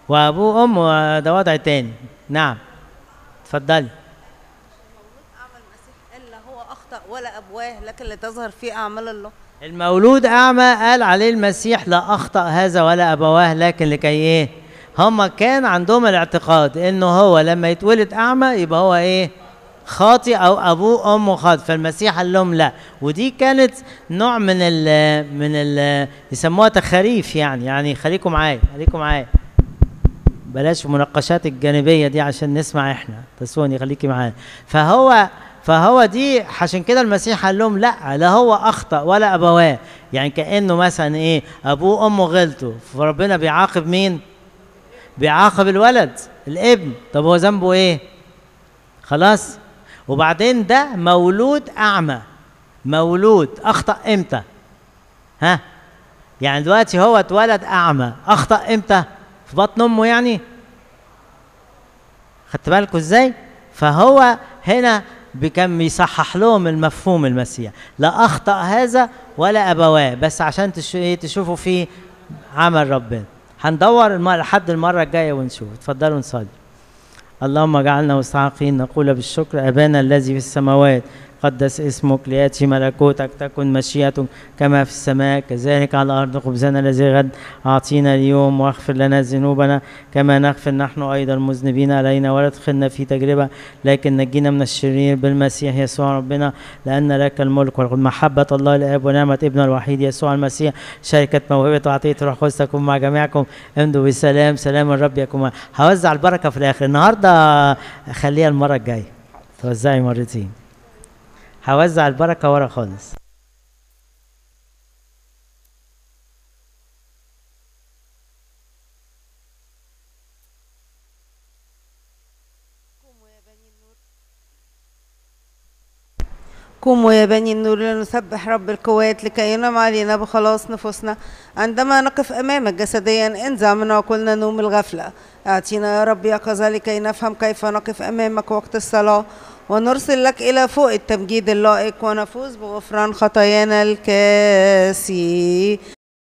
وابوه وام ده وضع تاني نعم اتفضلي أعمى المسيح إلا هو أخطأ ولا أبواه لكن لتظهر فيه أعمال الله المولود أعمى قال عليه المسيح لا أخطأ هذا ولا أبواه لكن لكي إيه هم كان عندهم الاعتقاد إنه هو لما يتولد أعمى يبقى هو إيه خاطئ أو أبوه أمه خاطئ فالمسيح قال لهم لا ودي كانت نوع من ال من ال يسموها تخاريف يعني يعني خليكم معايا خليكم معايا بلاش المناقشات الجانبيه دي عشان نسمع احنا تسوني خليكي معانا فهو فهو دي عشان كده المسيح قال لهم لا لا هو اخطا ولا ابواه يعني كانه مثلا ايه ابوه وامه غلطوا فربنا بيعاقب مين بيعاقب الولد الابن طب هو ذنبه ايه خلاص وبعدين ده مولود اعمى مولود اخطا امتى ها يعني دلوقتي هو اتولد اعمى اخطا امتى في بطن امه يعني خدت بالكم ازاي فهو هنا كان بيصحح لهم المفهوم المسيح لا اخطا هذا ولا ابواه بس عشان تش- إيه تشوفوا فيه عمل ربنا هندور الم- لحد المره الجايه ونشوف اتفضلوا نصلي اللهم اجعلنا مستحقين نقول بالشكر ابانا الذي في السماوات قدس اسمك لياتي ملكوتك تكن مشيئتك كما في السماء كذلك على الارض خبزنا الذي غد اعطينا اليوم واغفر لنا ذنوبنا كما نغفر نحن ايضا المذنبين علينا ولا تدخلنا في تجربه لكن نجينا من الشرير بالمسيح يسوع ربنا لان لك الملك والمحبه الله الاب ونعمه ابن الوحيد يسوع المسيح شركه موهبه وعطيه روح القدس تكون مع جميعكم امضوا بسلام سلام الرب يكون معكم هوزع البركه في الاخر النهارده خليها المره الجايه توزعي مرتين هوزع البركه ورا خالص قوموا يا بني النور لنسبح رب القوات لكي ينعم علينا بخلاص نفوسنا عندما نقف أمامك جسديا انزع من عقولنا نوم الغفلة اعطينا يا رب يقظة لكي نفهم كيف نقف أمامك وقت الصلاة ونرسل لك إلى فوق التمجيد اللائق ونفوز بغفران خطايانا الكاسي